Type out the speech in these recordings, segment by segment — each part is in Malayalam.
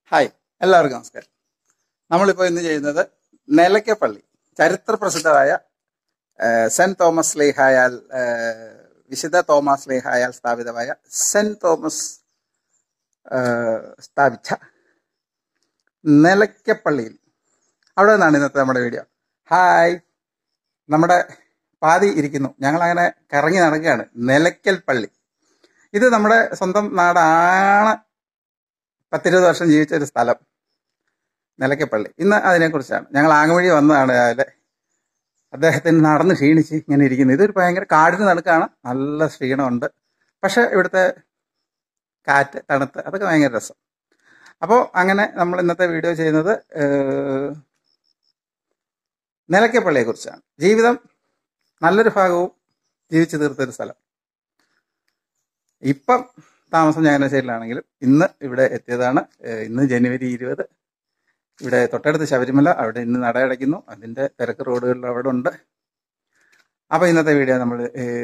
ഹായ് എല്ലാവർക്കും നമസ്കാരം നമ്മളിപ്പോൾ ഇന്ന് ചെയ്യുന്നത് നിലയ്ക്കപ്പള്ളി ചരിത്ര പ്രസിദ്ധമായ ഏഹ്, സെന്റ് തോമസ് ലേഹായാൽ ഏഹ്, വിശുദ്ധ തോമസ് ലേഹായാൽ സ്ഥാപിതമായ സെന്റ് തോമസ് ഏഹ്, സ്ഥാപിച്ച നിലയ്ക്കപ്പള്ളിയിൽ അവിടെ നിന്നാണ് ഇന്നത്തെ നമ്മുടെ വീഡിയോ ഹായ് നമ്മുടെ പാതി ഇരിക്കുന്നു ഞങ്ങൾ അങ്ങനെ കറങ്ങി നടക്കുകയാണ് നിലയ്ക്കൽ പള്ളി ഇത് നമ്മുടെ സ്വന്തം നാടാണ് പത്തിരുപത് വർഷം ജീവിച്ച ഒരു സ്ഥലം നിലയ്ക്കപ്പള്ളി ഇന്ന് അതിനെക്കുറിച്ചാണ് ഞങ്ങൾ ആങ്ങവഴി വന്നതാണ് രാവിലെ അദ്ദേഹത്തിന് നടന്ന് ക്ഷീണിച്ച് ഇങ്ങനെ ഇരിക്കുന്നു ഇതൊരു ഭയങ്കര കാടിന് നടുക്കാണ് നല്ല ക്ഷീണമുണ്ട് പക്ഷെ ഇവിടുത്തെ കാറ്റ് തണുത്ത് അതൊക്കെ ഭയങ്കര രസം അപ്പോൾ അങ്ങനെ നമ്മൾ ഇന്നത്തെ വീഡിയോ ചെയ്യുന്നത് ഏഹ്, നിലയ്ക്കപ്പള്ളിയെ കുറിച്ചാണ് ജീവിതം നല്ലൊരു ഭാഗവും ജീവിച്ചു തീർത്തൊരു സ്ഥലം ഇപ്പം താമസം ചങ്ങനാശ്ശേരിയിലാണെങ്കിലും ഇന്ന് ഇവിടെ എത്തിയതാണ് ഏഹ് ഇന്ന് ജനുവരി ഇരുപത് ഇവിടെ തൊട്ടടുത്ത് ശബരിമല അവിടെ ഇന്ന് നട അടയ്ക്കുന്നു അതിന്റെ തിരക്ക് റോഡുകളിൽ അവിടെ ഉണ്ട് അപ്പൊ ഇന്നത്തെ വീഡിയോ നമ്മൾ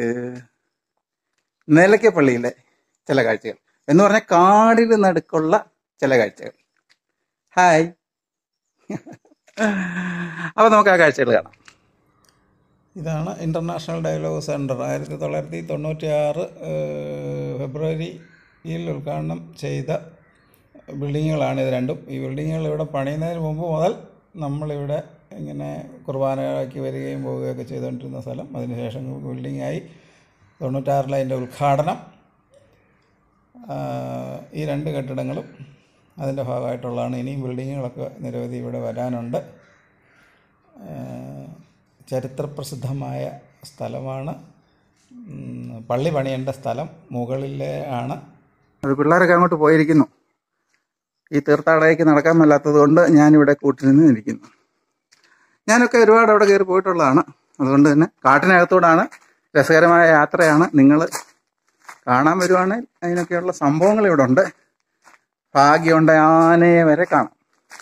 നിലയ്ക്കപ്പള്ളിയിലെ ചില കാഴ്ചകൾ എന്ന് പറഞ്ഞാൽ കാടിൽ നടുക്കുള്ള ചില കാഴ്ചകൾ ഹായ് അപ്പൊ നമുക്ക് ആ കാഴ്ചകൾ കാണാം ഇതാണ് ഇൻ്റർനാഷണൽ ഡയലോഗ് സെൻറ്റർ ആയിരത്തി തൊള്ളായിരത്തി തൊണ്ണൂറ്റി ആറ് ഫെബ്രുവരിയിൽ ഉദ്ഘാടനം ചെയ്ത ബിൽഡിങ്ങുകളാണ് ഇത് രണ്ടും ഈ ബിൽഡിങ്ങുകൾ ഇവിടെ പണിയുന്നതിന് മുമ്പ് മുതൽ നമ്മളിവിടെ ഇങ്ങനെ കുർബാനയാക്കി വരികയും പോവുകയൊക്കെ ചെയ്തുകൊണ്ടിരുന്ന സ്ഥലം അതിനുശേഷം ബിൽഡിങ്ങായി തൊണ്ണൂറ്റാറിലെ അതിൻ്റെ ഉദ്ഘാടനം ആ, ഈ രണ്ട് കെട്ടിടങ്ങളും അതിൻ്റെ ഭാഗമായിട്ടുള്ളതാണ് ഇനിയും ബിൽഡിങ്ങുകളൊക്കെ നിരവധി ഇവിടെ വരാനുണ്ട് ഏഹ് ചരിത്രപ്രസിദ്ധമായ സ്ഥലമാണ് ഉം, പള്ളി പണിയേണ്ട സ്ഥലം മുകളിലെ ആണ് അത് പിള്ളേരൊക്കെ അങ്ങോട്ട് പോയിരിക്കുന്നു ഈ തീർത്ഥാടകയ്ക്ക് നടക്കാൻ മേലാത്തത് കൊണ്ട് ഞാനിവിടെ കൂട്ടിരുന്ന് ഇരിക്കുന്നു ഞാനൊക്കെ ഒരുപാട് അവിടെ കയറി പോയിട്ടുള്ളതാണ് അതുകൊണ്ട് തന്നെ കാട്ടിനകത്തൂടാണ് രസകരമായ യാത്രയാണ് നിങ്ങൾ കാണാൻ വരുവാണെങ്കിൽ അതിനൊക്കെയുള്ള സംഭവങ്ങൾ ഇവിടെ ഉണ്ട് ഭാഗ്യമുണ്ട് ആനയെ വരെ കാണാം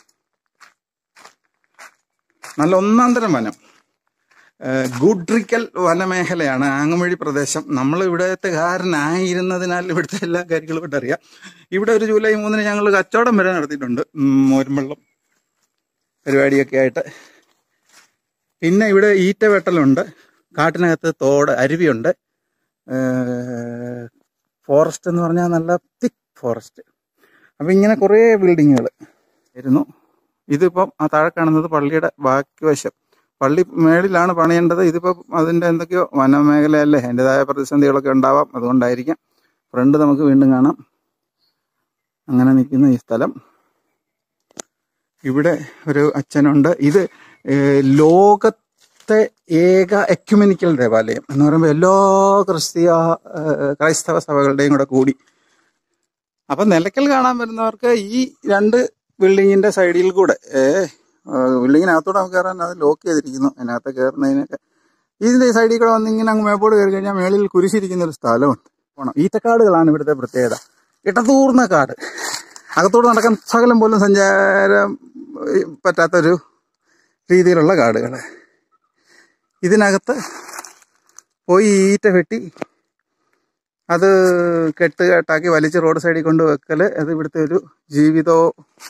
നല്ല ഒന്നാം തരം വനം ഏഹ് ഗുഡ്രിക്കൽ വനമേഖലയാണ് ആങ്ങമഴി പ്രദേശം നമ്മൾ ഇവിടത്തുകാരനായിരുന്നതിനാൽ ഇവിടുത്തെ എല്ലാ കാര്യങ്ങളും ഇവിടെ അറിയാം ഇവിടെ ഒരു ജൂലൈ മൂന്നിന് ഞങ്ങൾ കച്ചവടം വരെ നടത്തിയിട്ടുണ്ട് ഉം, മോരുമ്പള്ളം പരിപാടിയൊക്കെ ആയിട്ട് പിന്നെ ഇവിടെ ഈറ്റ വെട്ടലുണ്ട് കാട്ടിനകത്ത് തോട് അരുവിയുണ്ട് ഏഹ് ഫോറസ്റ്റ് എന്ന് പറഞ്ഞാൽ നല്ല തിക്ക് ഫോറസ്റ്റ് അപ്പം ഇങ്ങനെ കുറേ ബിൽഡിങ്ങുകൾ ആയിരുന്നു ഇതിപ്പം ആ താഴെ കാണുന്നത് പള്ളിയുടെ ബാക്കി വശം പള്ളി മേളിലാണ് പണിയേണ്ടത് ഇതിപ്പോ അതിന്റെ എന്തൊക്കെയോ വനമേഖലയല്ലേ അതിൻ്റെതായ പ്രതിസന്ധികളൊക്കെ ഉണ്ടാവാം അതുകൊണ്ടായിരിക്കാം ഫ്രണ്ട് നമുക്ക് വീണ്ടും കാണാം അങ്ങനെ നിൽക്കുന്ന ഈ സ്ഥലം ഇവിടെ ഒരു അച്ഛനുണ്ട് ഇത് ഏഹ്, ലോകത്തെ ഏക എക്യുമെനിക്കൽ ദേവാലയം എന്ന് പറയുമ്പോൾ എല്ലാ ക്രിസ്തീയ ഏഹ്, ക്രൈസ്തവ സഭകളുടെയും കൂടെ കൂടി അപ്പൊ നിലയ്ക്കൽ കാണാൻ വരുന്നവർക്ക് ഈ രണ്ട് ബിൽഡിങ്ങിന്റെ സൈഡിൽ കൂടെ ഏ ബിൽഡിങ്ങിനകത്തൂടെ നമുക്ക് കയറാൻ അത് ലോക്ക് ചെയ്തിരിക്കുന്നു അതിനകത്ത് കയറുന്നതിനൊക്കെ ഇതിന്റെ സൈഡിൽ കൂടെ വന്ന് ഇങ്ങനെ അങ്ങ് മേപ്പോട് കയറി കഴിഞ്ഞാൽ മേളിൽ കുരിശിരിക്കുന്ന ഒരു സ്ഥലമുണ്ട് പോണം ഈറ്റക്കാടുകളാണ് ഇവിടുത്തെ പ്രത്യേകത ഇടതൂർന്ന കാട് അകത്തോട് നടക്കാൻ സകലം പോലും സഞ്ചാരം ഏ, പറ്റാത്തൊരു രീതിയിലുള്ള കാടുകൾ ഇതിനകത്ത് പോയി ഈറ്റ വെട്ടി അത് കെട്ട് കെട്ടാക്കി വലിച്ച് റോഡ് സൈഡിൽ കൊണ്ട് വെക്കല് അത് ഇവിടുത്തെ ഒരു ജീവിതോ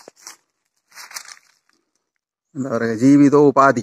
എന്താ പറയുക ജീവിതോപാധി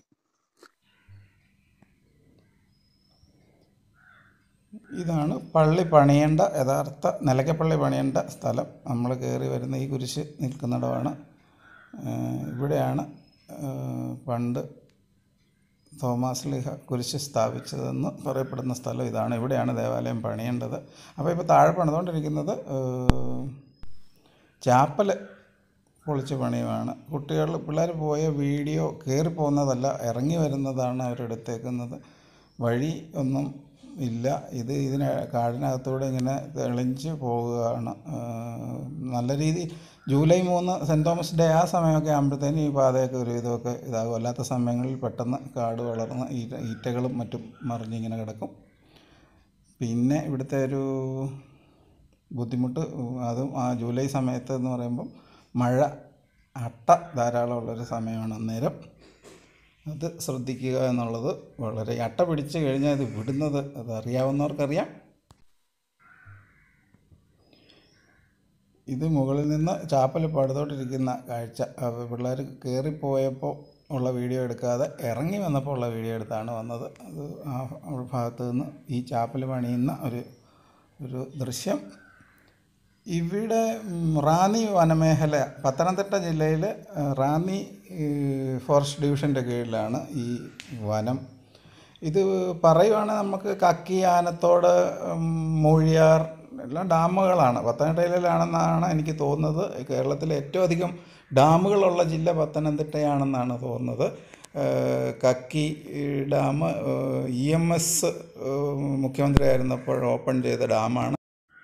ഇതാണ് പള്ളി പണിയേണ്ട യഥാർത്ഥ നിലയ്ക്കപ്പള്ളി പണിയേണ്ട സ്ഥലം നമ്മൾ കയറി വരുന്ന ഈ കുരിശ് നിൽക്കുന്നിടമാണ് ഏഹ് ഇവിടെയാണ് ഏഹ് പണ്ട് തോമാസ് ലീഹ കുരിശ് സ്ഥാപിച്ചതെന്ന് പറയപ്പെടുന്ന സ്ഥലം ഇതാണ് ഇവിടെയാണ് ദേവാലയം പണിയേണ്ടത് അപ്പോൾ ഇപ്പോൾ താഴെ പണിതുകൊണ്ടിരിക്കുന്നത് ഏഹ് ചാപ്പൽ പൊളിച്ച് പണിയുമാണ് കുട്ടികൾ പിള്ളേർ പോയ വീഡിയോ കയറി പോകുന്നതല്ല ഇറങ്ങി വരുന്നതാണ് അവരെടുത്തേക്കുന്നത് വഴി ഒന്നും ഇല്ല ഇത് ഇതിന് കാടിനകത്തൂടെ ഇങ്ങനെ തെളിഞ്ച് പോവുകയാണ് ഏഹ് നല്ല രീതി ജൂലൈ മൂന്ന് സെൻറ് തോമസ് ഡേ ആ സമയമൊക്കെ ആകുമ്പോഴത്തേനും ഈ പാതയൊക്കെ ഒരു ഇതൊക്കെ ഇതാകും അല്ലാത്ത സമയങ്ങളിൽ പെട്ടെന്ന് കാട് വളർന്ന് ഈറ്റ ഈറ്റകളും മറ്റും മറിഞ്ഞിങ്ങനെ കിടക്കും പിന്നെ ഇവിടുത്തെ ഒരു ബുദ്ധിമുട്ട് അതും ആ ജൂലൈ സമയത്ത് എന്ന് പറയുമ്പം മഴ അട്ട ധാരാളമുള്ളൊരു സമയമാണ് അന്നേരം അത് ശ്രദ്ധിക്കുക എന്നുള്ളത് വളരെ അട്ട പിടിച്ച് കഴിഞ്ഞാൽ ഇത് വിടുന്നത് അത് അറിയാവുന്നവർക്കറിയാം ഇത് മുകളിൽ നിന്ന് ചാപ്പൽ പടുത്തോട്ടിരിക്കുന്ന കാഴ്ച പിള്ളേർ കയറിപ്പോയപ്പോൾ ഉള്ള വീഡിയോ എടുക്കാതെ ഇറങ്ങി വന്നപ്പോൾ ഉള്ള വീഡിയോ എടുത്താണ് വന്നത് അത് ആ ഭാഗത്ത് നിന്ന് ഈ ചാപ്പൽ പണിയുന്ന ഒരു ഒരു ദൃശ്യം ഇവിടെ ഉം, റാന്നി വനമേഖല പത്തനംതിട്ട ജില്ലയിൽ റാന്നി ഈ, ഫോറസ്റ്റ് ഡിവിഷൻ്റെ കീഴിലാണ് ഈ വനം ഇത് പറയുവാണെങ്കിൽ നമുക്ക് കക്കി ആനത്തോട് ഉം, മൂഴിയാർ എല്ലാം ഡാമുകളാണ് പത്തനംതിട്ട ജില്ലയിലാണെന്നാണ് എനിക്ക് തോന്നുന്നത് കേരളത്തിലെ ഏറ്റവും അധികം ഡാമുകളുള്ള ജില്ല പത്തനംതിട്ടയാണെന്നാണ് തോന്നുന്നത് ഏഹ് Kakki dam E M S മുഖ്യമന്ത്രി ആയിരുന്നപ്പോൾ ഓപ്പൺ ചെയ്ത ഡാമാണ്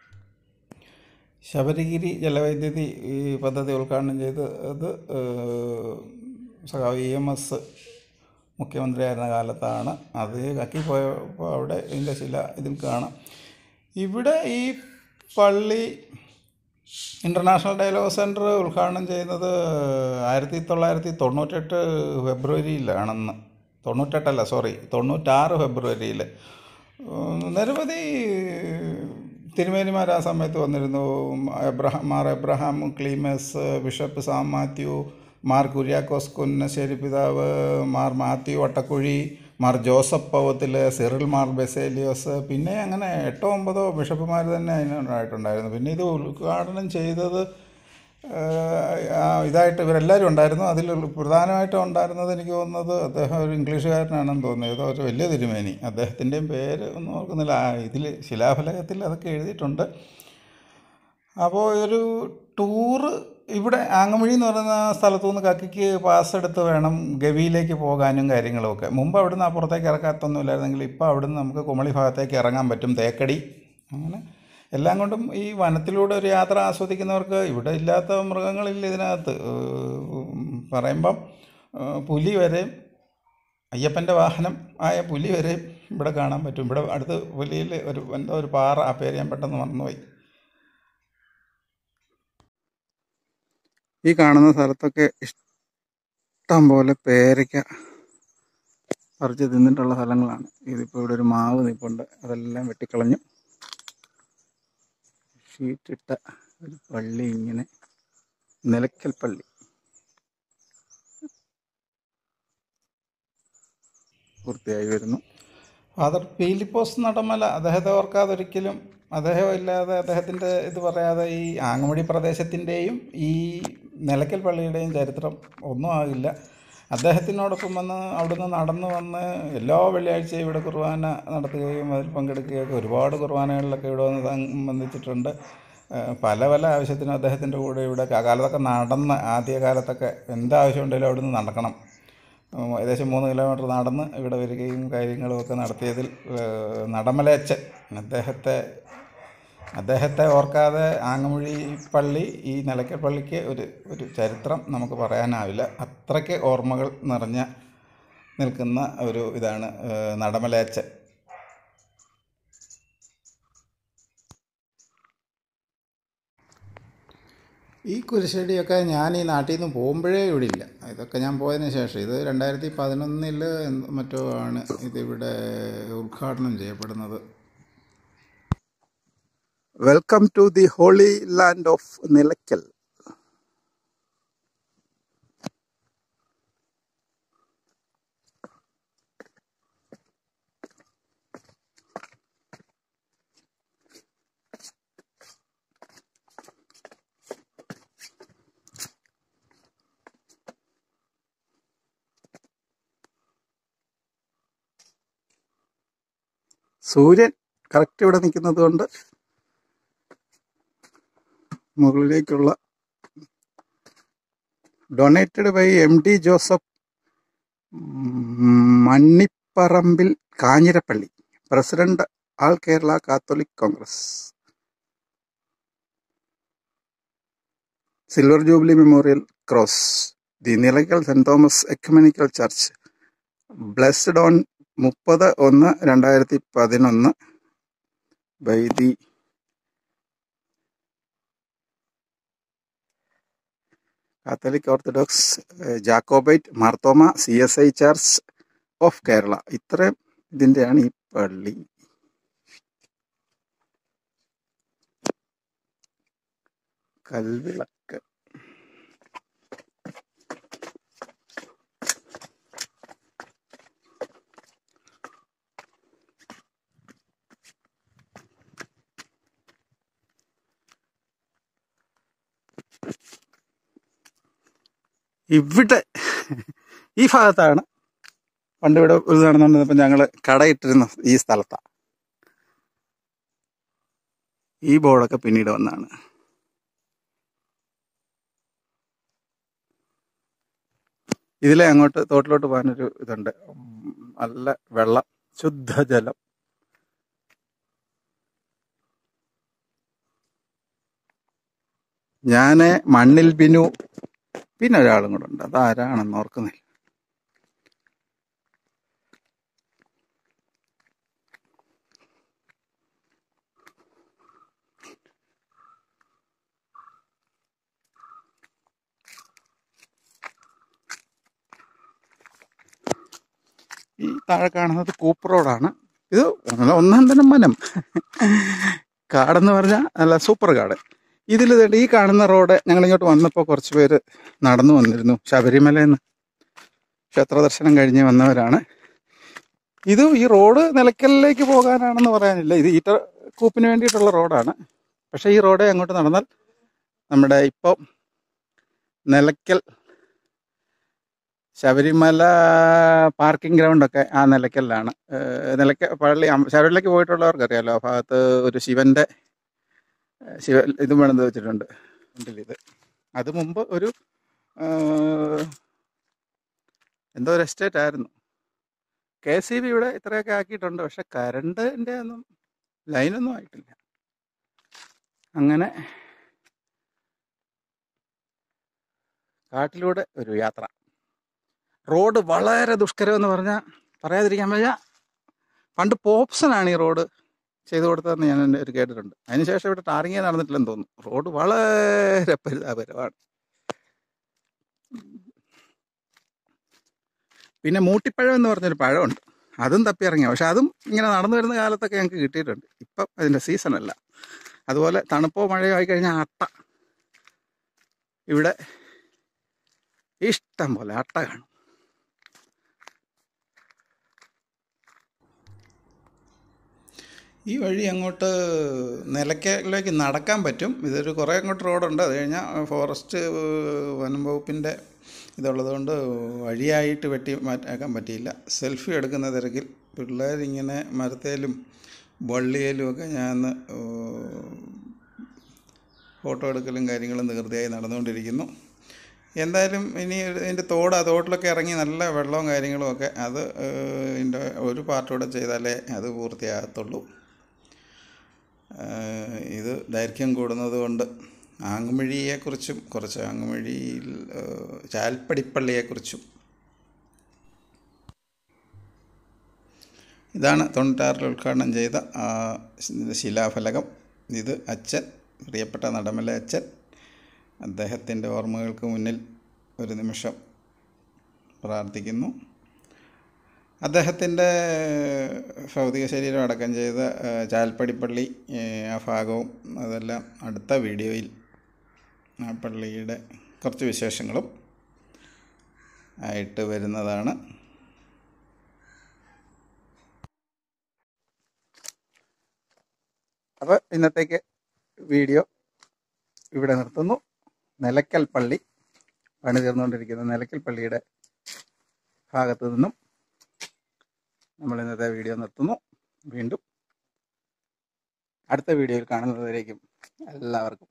ശബരിഗിരി ജലവൈദ്യുതി ഈ പദ്ധതി ഉദ്ഘാടനം ചെയ്ത് അത് സഖാവ് ഇ എം എസ് മുഖ്യമന്ത്രിയായിരുന്ന കാലത്താണ് അത് കക്കി പോയപ്പോൾ അവിടെ ഇതിൻ്റെ ചില ഇതിൽ കാണാം ഇവിടെ ഈ പള്ളി ഇൻ്റർനാഷണൽ ഡയലോഗ് സെൻറ്റർ ഉദ്ഘാടനം ചെയ്യുന്നത് ആയിരത്തി തൊള്ളായിരത്തി തൊണ്ണൂറ്റെട്ട് ഫെബ്രുവരിയിലാണെന്ന് തൊണ്ണൂറ്റെട്ടല്ല സോറി തൊണ്ണൂറ്റാറ് ഫെബ്രുവരിയിൽ ഉം, നിരവധി തിരുമേനിമാർ ആ സമയത്ത് വന്നിരുന്നു എബ്രഹാം മാർ എബ്രഹാം ക്ലീമസ് ബിഷപ്പ് സാം മാത്യു മാർ കുര്യാക്കോസ് കുന്നശ്ശേരി പിതാവ് മാർ മാത്യു വട്ടക്കുഴി മാർ ജോസഫ് പവത്തിൽ സിറിൽ മാർ ബെസേലിയോസ് പിന്നെ അങ്ങനെ എട്ടോ ഒമ്പതോ ബിഷപ്പുമാർ തന്നെ അതിനുണ്ടായിട്ടുണ്ടായിരുന്നു പിന്നെ ഇത് ഉദ്ഘാടനം ചെയ്തത് ഏഹ്, ആ, ഇതായിട്ട് ഇവരെല്ലാവരും ഉണ്ടായിരുന്നു അതിൽ പ്രധാനമായിട്ടും ഉണ്ടായിരുന്നത് എനിക്ക് തോന്നുന്നത് അദ്ദേഹം ഒരു ഇംഗ്ലീഷുകാരനാണെന്ന് തോന്നുന്നു ഏതോ ഒരു വലിയ തിരുമേനി അദ്ദേഹത്തിൻ്റെയും പേര് ഒന്നും ഓർക്കുന്നില്ല ഇതിൽ ശിലാഫലകത്തിൽ അതൊക്കെ എഴുതിയിട്ടുണ്ട് അപ്പോൾ ഒരു ടൂറ് ഇവിടെ ആങ്ങമഴി എന്ന് പറയുന്ന സ്ഥലത്തു നിന്ന് കക്കിക്ക് പാസ് എടുത്ത് വേണം ഗവിയിലേക്ക് പോകാനും കാര്യങ്ങളുമൊക്കെ മുമ്പ് അവിടുന്ന് അപ്പുറത്തേക്ക് ഇറക്കാത്തൊന്നുമില്ലായിരുന്നെങ്കിൽ ഇപ്പോൾ അവിടുന്ന് നമുക്ക് കുമളി ഭാഗത്തേക്ക് ഇറങ്ങാൻ പറ്റും തേക്കടി അങ്ങനെ എല്ലാം കൊണ്ടും ഈ വനത്തിലൂടെ ഒരു യാത്ര ആസ്വദിക്കുന്നവർക്ക് ഇവിടെ ഇല്ലാത്ത മൃഗങ്ങളില്ല ഇതിനകത്ത് ഏഹ് പറയുമ്പം ഏഹ് പുലി വരെയും അയ്യപ്പൻ്റെ വാഹനം ആയ പുലി വരെയും ഇവിടെ കാണാൻ പറ്റും ഇവിടെ അടുത്ത് പുലിയിൽ ഒരു എന്തോ ഒരു പാറ ആ പേര് ഞാൻ പെട്ടെന്ന് മറന്നുപോയി ഈ കാണുന്ന സ്ഥലത്തൊക്കെ ഇഷ്ടം പോലെ പേരയ്ക്ക പറിച്ച് തിന്നിട്ടുള്ള സ്ഥലങ്ങളാണ് ഇതിപ്പോൾ ഇവിടെ ഒരു മാവ് നിൽപ്പുണ്ട് അതെല്ലാം വെട്ടിക്കളഞ്ഞു ഷീറ്റിട്ട ഒരു പള്ളി ഇങ്ങനെ നിലയ്ക്കൽ പള്ളി പൂർത്തിയായി വരുന്നു ഫാദർ പീലിപ്പോസ് നടമല അദ്ദേഹത്തെ ഓർക്കാതെ ഒരിക്കലും അദ്ദേഹം ഇല്ലാതെ അദ്ദേഹത്തിൻ്റെ ഇത് പറയാതെ ഈ ആങ്ങമടി പ്രദേശത്തിൻ്റെയും ഈ നിലയ്ക്കൽ പള്ളിയുടെയും ചരിത്രം ഒന്നും ആകില്ല അദ്ദേഹത്തിനോടൊപ്പം വന്ന് അവിടുന്ന് നടന്നു വന്ന് എല്ലാ വെള്ളിയാഴ്ചയും ഇവിടെ കുർബാന നടത്തുകയും അതിൽ പങ്കെടുക്കുകയൊക്കെ ഒരുപാട് കുർബാനകളിലൊക്കെ ഇവിടെ വന്ന് സംബന്ധിച്ചിട്ടുണ്ട് ഏഹ് പല പല ആവശ്യത്തിനും അദ്ദേഹത്തിൻ്റെ കൂടെ ഇവിടെ ആ കാലത്തൊക്കെ നടന്ന് ആദ്യ കാലത്തൊക്കെ എന്താവശ്യമുണ്ടെങ്കിലും അവിടുന്ന് നടക്കണം ഉം, ഏകദേശം മൂന്ന് കിലോമീറ്റർ നടന്ന് ഇവിടെ വരികയും കാര്യങ്ങളുമൊക്കെ നടത്തിയതിൽ ഏഹ്, നടമലയച്ചൻ അദ്ദേഹത്തെ അദ്ദേഹത്തെ ഓർക്കാതെ ആങ്ങമൊഴി പള്ളി ഈ നിലയ്ക്കൽ പള്ളിക്ക് ഒരു ഒരു ചരിത്രം നമുക്ക് പറയാനാവില്ല അത്രയ്ക്ക് ഓർമ്മകൾ നിറഞ്ഞ നിൽക്കുന്ന ഒരു ഇതാണ് ഏഹ്, നടമലയച്ചൻ ഈ കുരിശടിയൊക്കെ ഞാൻ ഈ നാട്ടിൽ നിന്ന് പോകുമ്പോഴേ ഇവിടെ ഇല്ല ഇതൊക്കെ ഞാൻ പോയതിന് ശേഷം ഇത് രണ്ടായിരത്തി പതിനൊന്നിൽ മറ്റോ ആണ് ഇതിവിടെ ഉദ്ഘാടനം ചെയ്യപ്പെടുന്നത് welcome to the holy land of Nilakkal സൂര്യൻ കറക്റ്റ് ഇവിടെ നിൽക്കുന്നത് കൊണ്ട് മുകളിലേക്കുള്ള donated by M T Joseph um, Mannipparambil Kanjirappally president all Kerala Catholic Congress silver jubilee memorial cross the Nilakkal Saint Thomas ecumenical church blessed on മുപ്പത് ഒന്ന് രണ്ടായിരത്തി പതിനൊന്ന് by the Catholic Orthodox uh, Jacobite Marthoma C S I church of Kerala ഇത്രയും ഇതിൻ്റെയാണ് ഈ പള്ളി കൽവിളക്ക് ഇവിടെ ഈ ഭാഗത്താണ് പണ്ട് ഇവിടെ ഇത് നടന്നുകൊണ്ടിരുന്നപ്പോൾ ഞങ്ങൾ കടയിട്ടിരുന്ന ഈ സ്ഥലത്താണ് ഈ ബോർഡൊക്കെ പിന്നീട് വന്നാണ് ഇതിലെ അങ്ങോട്ട് തോട്ടിലോട്ട് പോകാനൊരു ഇതുണ്ട് ഉം, നല്ല വെള്ളം ശുദ്ധജലം ഞാന് മണ്ണിൽ ബിനു പിന്നെ ഒരാളും കൂടെ ഉണ്ട് അതാരാണെന്ന് ഓർക്കുന്നില്ല ഈ താഴെ കാണുന്നത് കൂപ്പ് റോഡാണ് ഇത് നല്ല ഒന്നാം തരം വനം കാടെന്ന് പറഞ്ഞാൽ നല്ല സൂപ്പർ കാട് ഇതിൽ ദേ ഈ കാണുന്ന റോഡ് ഞങ്ങൾ ഇങ്ങോട്ട് വന്നപ്പോൾ കുറച്ച് പേര് നടന്നു വന്നിരുന്നു ശബരിമലയിൽ നിന്ന് ക്ഷേത്ര ദർശനം കഴിഞ്ഞ് വന്നവരാണ് ഇത് ഈ റോഡ് നിലയ്ക്കലിലേക്ക് പോകാനാണെന്ന് പറയാനില്ല ഇത് ഈറ്റ കൂപ്പിന് വേണ്ടിയിട്ടുള്ള റോഡാണ് പക്ഷേ ഈ റോഡ് അങ്ങോട്ട് നടന്നാൽ നമ്മുടെ ഇപ്പോൾ നിലയ്ക്കൽ ശബരിമല പാർക്കിംഗ് ഗ്രൗണ്ടൊക്കെ ആ നിലയ്ക്കലിലാണ് ഏഹ് നിലയ്ക്ക പള്ളി അം- ശബരിമലയ്ക്ക് പോയിട്ടുള്ളവർക്ക് അറിയാലോ ആ ഭാഗത്ത് ഒരു ശിവന്റെ ഏഹ് ശിവ ഇതും വേണമെന്ന് വെച്ചിട്ടുണ്ട് ഉണ്ടല്ലോ ഇത് അത് മുമ്പ് ഒരു ഏഹ്, എന്തോ ഒരു എസ്റ്റേറ്റ് ആയിരുന്നു കെ സി ബി ഇവിടെ ഇത്രയൊക്കെ ആക്കിയിട്ടുണ്ട് പക്ഷെ കറണ്ടിൻ്റെ ഒന്നും ലൈനൊന്നും ആയിട്ടില്ല അങ്ങനെ കാട്ടിലൂടെ ഒരു യാത്ര റോഡ് വളരെ ദുഷ്കരം എന്ന് പറഞ്ഞാൽ പറയാതിരിക്കാൻ വയ്യ പണ്ട് പോപ്സനാണ് ഈ റോഡ് ചെയ്തു കൊടുത്തതെന്ന് ഞാൻ എൻ്റെ ഒരു കേട്ടിട്ടുണ്ട് അതിനുശേഷം ഇവിടെ ടാറിങ്ങേ നടന്നിട്ടില്ലെന്ന് തോന്നുന്നു റോഡ് വളരെ പരിതാപകരമാണ് പിന്നെ മൂട്ടിപ്പഴം എന്ന് പറഞ്ഞൊരു പഴമുണ്ട് അതും തപ്പി ഇറങ്ങിയ പക്ഷെ അതും ഇങ്ങനെ നടന്നു വരുന്ന കാലത്തൊക്കെ ഞങ്ങൾക്ക് കിട്ടിയിട്ടുണ്ട് ഇപ്പം അതിൻ്റെ സീസണല്ല അതുപോലെ തണുപ്പോ മഴയോ ആയി കഴിഞ്ഞാൽ അട്ട ഇവിടെ ഇഷ്ടം പോലെ അട്ട കാണും ഈ വഴി അങ്ങോട്ട് നിലയ്ക്കലേക്ക് നടക്കാൻ പറ്റും ഇതൊരു കുറേ അങ്ങോട്ട് റോഡുണ്ട് അത് കഴിഞ്ഞാൽ ഫോറസ്റ്റ് ഏഹ്, വനം വകുപ്പിൻ്റെ ഇതുള്ളത് കൊണ്ട് വഴിയായിട്ട് വെട്ടി മാറ്റാക്കാൻ പറ്റിയില്ല സെൽഫി എടുക്കുന്ന തിരക്കിൽ പിള്ളേരിങ്ങനെ മരത്തേലും വള്ളിയേലും ഒക്കെ ഞാൻ ഫോട്ടോ എടുക്കലും കാര്യങ്ങളും നികൃതിയായി നടന്നുകൊണ്ടിരിക്കുന്നു എന്തായാലും ഇനി ഒരു- ഇതിൻ്റെ തോട് ആ തോട്ടിലൊക്കെ ഇറങ്ങി നല്ല വെള്ളവും കാര്യങ്ങളും ഒക്കെ അത് ഏഹ്, ഇതിൻ്റെ ഒരു പാർട്ടൂടെ ചെയ്താലേ അത് പൂർത്തിയാകത്തുള്ളൂ ഏഹ്, ഇത് ദൈർഘ്യം കൂടുന്നത് കൊണ്ട് ആങ്ങുമിഴിയെക്കുറിച്ചും കുറച്ച് ആങ്ങുമിഴിയിൽ ഏഹ്, ചാൽപ്പടിപ്പള്ളിയെക്കുറിച്ചും ഇതാണ് തൊണ്ണൂറ്റാറിൽ ഉദ്ഘാടനം ചെയ്ത ആ ശിലാഫലകം ഇത് അച്ഛൻ പ്രിയപ്പെട്ട നടമല അച്ഛൻ അദ്ദേഹത്തിൻ്റെ ഓർമ്മകൾക്ക് മുന്നിൽ ഒരു നിമിഷം പ്രാർത്ഥിക്കുന്നു അദ്ദേഹത്തിൻ്റെ ഭൗതിക ശരീരം അടക്കം ചെയ്ത ആ, ചാൽപ്പടിപ്പള്ളി ഏ, ആ ഭാഗവും അതെല്ലാം അടുത്ത വീഡിയോയിൽ ആ പള്ളിയുടെ കുറച്ച് വിശേഷങ്ങളും ആയിട്ട് വരുന്നതാണ് അപ്പോൾ ഇന്നത്തേക്ക് വീഡിയോ ഇവിടെ നിർത്തുന്നു നിലയ്ക്കൽ പള്ളി പണി തീർന്നുകൊണ്ടിരിക്കുന്ന നിലയ്ക്കൽ പള്ളിയുടെ ഭാഗത്തു നിന്നും നമ്മൾ ഇന്നത്തെ വീഡിയോ നിർത്തുന്നു വീണ്ടും അടുത്ത വീഡിയോയിൽ കാണുന്നതുവരേക്കും എല്ലാവർക്കും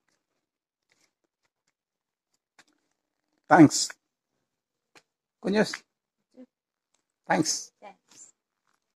താങ്ക്സ് കുഞ്ഞസ് താങ്ക്സ്